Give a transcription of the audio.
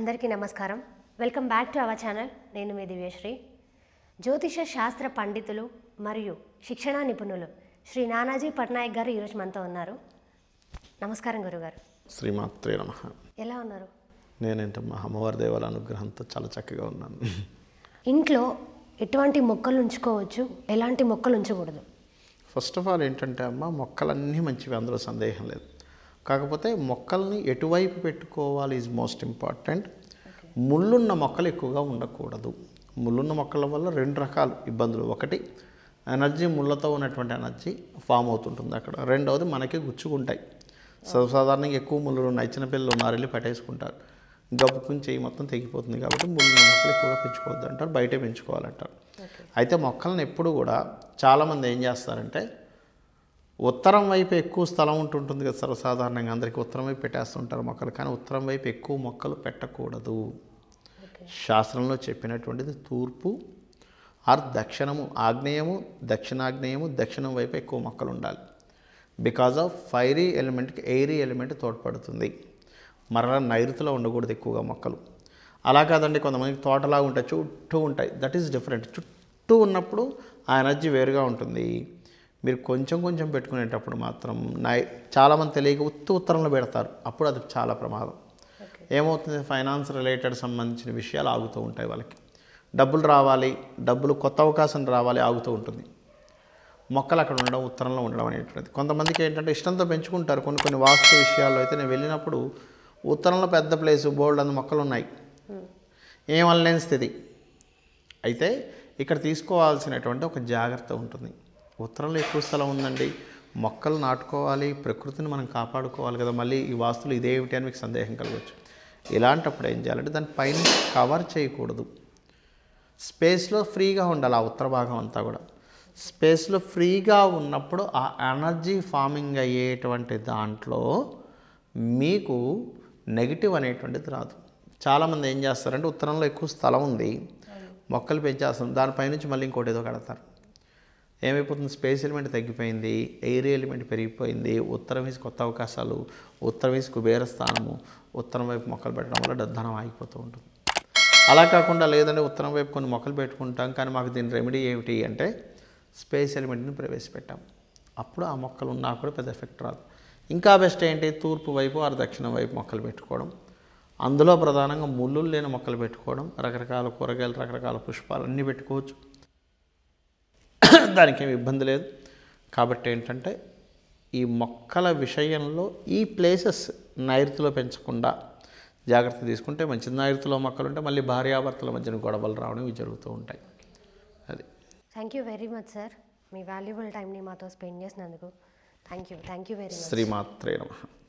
అందరికీ నమస్కారం welcome back to our channel నేను మీ దివ్యశ్రీ జ్యోతిష శాస్త్ర పండితులు మరియు శిక్షణా నిపుణులు శ్రీ నానాజీ పట్నాయక్ గారు ఈరోజు మనతో ఉన్నారు నమస్కారం గురుగారు శ్రీమాత్రే నమ ఎలా ఉన్నారు నేనేంటమ్మా అమ్మవారి దేవాల అనుగ్రహంతో చాలా చక్కగా ఉన్నాను ఇంట్లో ఎటువంటి మొక్కలు ఉంచుకోవచ్చు ఎలాంటి మొక్కలు ఉంచకూడదు ఫస్ట్ ఆఫ్ ఆల్ ఏంటంటే అమ్మ మొక్కలన్నీ మంచివి అందులో సందేహం లేదు కాకపోతే మొక్కల్ని ఎటువైపు పెట్టుకోవాలి ఈజ్ మోస్ట్ ఇంపార్టెంట్ ముళ్ళున్న మొక్కలు ఎక్కువగా ఉండకూడదు ముళ్ళున్న మొక్కల వల్ల రెండు రకాలు ఇబ్బందులు ఒకటి ఎనర్జీ ముళ్ళతో ఉన్నటువంటి ఎనర్జీ ఫామ్ అవుతుంటుంది అక్కడ రెండవది మనకి గుచ్చుకుంటాయి సర్వసాధారణంగా ఎక్కువ ముళ్ళు ఉన్నాయి చిన్నపిల్లలు ఉన్నారు వెళ్ళి పట్టేసుకుంటారు గబ్బుకుని చెయ్యి మొత్తం తెగిపోతుంది కాబట్టి ముళ్ళున్న మొక్కలు ఎక్కువగా పెంచుకోవద్దు అంటారు బయటే పెంచుకోవాలంటారు అయితే మొక్కలను ఎప్పుడు కూడా చాలామంది ఏం చేస్తారంటే ఉత్తరం వైపు ఎక్కువ స్థలం ఉంటుంటుంది కదా సర్వసాధారణంగా అందరికీ ఉత్తరం వైపు పెట్టేస్తుంటారు మొక్కలు కానీ ఉత్తరం వైపు ఎక్కువ మొక్కలు పెట్టకూడదు శాస్త్రంలో చెప్పినటువంటిది తూర్పు ఆర్ దక్షిణము ఆగ్నేయము దక్షిణాగ్నేయము దక్షిణం వైపు ఎక్కువ మొక్కలు ఉండాలి బికాజ్ ఆఫ్ ఫైరీ ఎలిమెంట్కి ఎయిరీ ఎలిమెంట్ తోడ్పడుతుంది మరలా నైరుతిలో ఉండకూడదు ఎక్కువగా మొక్కలు అలా కాదండి కొంతమందికి తోటలాగా ఉంటాయి చుట్టూ ఉంటాయి దట్ ఈస్ డిఫరెంట్ చుట్టూ ఉన్నప్పుడు ఆ ఎనర్జీ వేరుగా ఉంటుంది మీరు కొంచెం కొంచెం పెట్టుకునేటప్పుడు మాత్రం నై చాలామంది తెలియక ఉత్తు ఉత్తరంలో పెడతారు అప్పుడు అది చాలా ప్రమాదం ఏమవుతుంది ఫైనాన్స్ రిలేటెడ్ సంబంధించిన విషయాలు ఆగుతూ ఉంటాయి వాళ్ళకి డబ్బులు రావాలి డబ్బులు కొత్త అవకాశం రావాలి ఆగుతూ ఉంటుంది మొక్కలు అక్కడ ఉండడం ఉత్తరంలో ఉండడం అనేటువంటిది కొంతమందికి ఏంటంటే ఇష్టంతో పెంచుకుంటారు కొన్ని కొన్ని వాస్తు విషయాల్లో అయితే నేను వెళ్ళినప్పుడు ఉత్తరంలో పెద్ద ప్లేసు బోల్డ్ అందు మొక్కలు ఉన్నాయి ఏం అనలేని స్థితి అయితే ఇక్కడ తీసుకోవాల్సినటువంటి ఒక జాగ్రత్త ఉంటుంది ఉత్తరంలో ఎక్కువ స్థలం ఉందండి మొక్కలు నాటుకోవాలి ప్రకృతిని మనం కాపాడుకోవాలి కదా మళ్ళీ ఈ వాస్తులు ఇదేమిటి అని మీకు సందేహం కలగవచ్చు ఇలాంటప్పుడు ఏం చేయాలంటే దాని పైన కవర్ చేయకూడదు స్పేస్లో ఫ్రీగా ఉండాలి ఆ ఉత్తర భాగం అంతా కూడా స్పేస్లో ఫ్రీగా ఉన్నప్పుడు ఆ ఎనర్జీ ఫార్మింగ్ అయ్యేటువంటి దాంట్లో మీకు నెగిటివ్ అనేటువంటిది రాదు చాలామంది ఏం చేస్తారంటే ఉత్తరంలో ఎక్కువ స్థలం ఉంది మొక్కలు పెంచేస్తాం దానిపైనుంచి మళ్ళీ ఇంకోటి ఏదో కడతారు ఏమైపోతుంది స్పేస్ ఎలిమెంట్ తగ్గిపోయింది ఎయిర్ ఎలిమెంట్ పెరిగిపోయింది ఉత్తరం వేసి కొత్త అవకాశాలు ఉత్తరం వేసి కుబేర స్థానము ఉత్తరం వైపు మొక్కలు పెట్టడం వల్ల ధనం ఆగిపోతూ ఉంటుంది అలా కాకుండా లేదంటే ఉత్తరం వైపు కొన్ని మొక్కలు పెట్టుకుంటాం కానీ మాకు దీని రెమెడీ ఏమిటి అంటే స్పేస్ ఎలిమెంట్ని ప్రవేశపెట్టాం అప్పుడు ఆ మొక్కలు ఉన్నా కూడా పెద్ద ఎఫెక్ట్ రాదు ఇంకా బెస్ట్ ఏంటి తూర్పు వైపు ఆరు దక్షిణం వైపు మొక్కలు పెట్టుకోవడం అందులో ప్రధానంగా ముళ్ళులు లేని మొక్కలు పెట్టుకోవడం రకరకాల కూరగాయలు రకరకాల పుష్పాలు అన్నీ పెట్టుకోవచ్చు దానికి ఏమి ఇబ్బంది లేదు కాబట్టి ఏంటంటే ఈ మొక్కల విషయంలో ఈ ప్లేసెస్ నైరుతిలో పెంచకుండా జాగ్రత్త తీసుకుంటే మంచిది నైరుతిలో మొక్కలు ఉంటే మళ్ళీ భార్యాభర్తల మధ్యన గొడవలు రావడం ఇవి జరుగుతూ ఉంటాయి అది thank you very much sir మీ వాల్యుబుల్ టైంని మాతో స్పెండ్ చేసినందుకు thank you thank you very much శ్రీమాత్రే నమ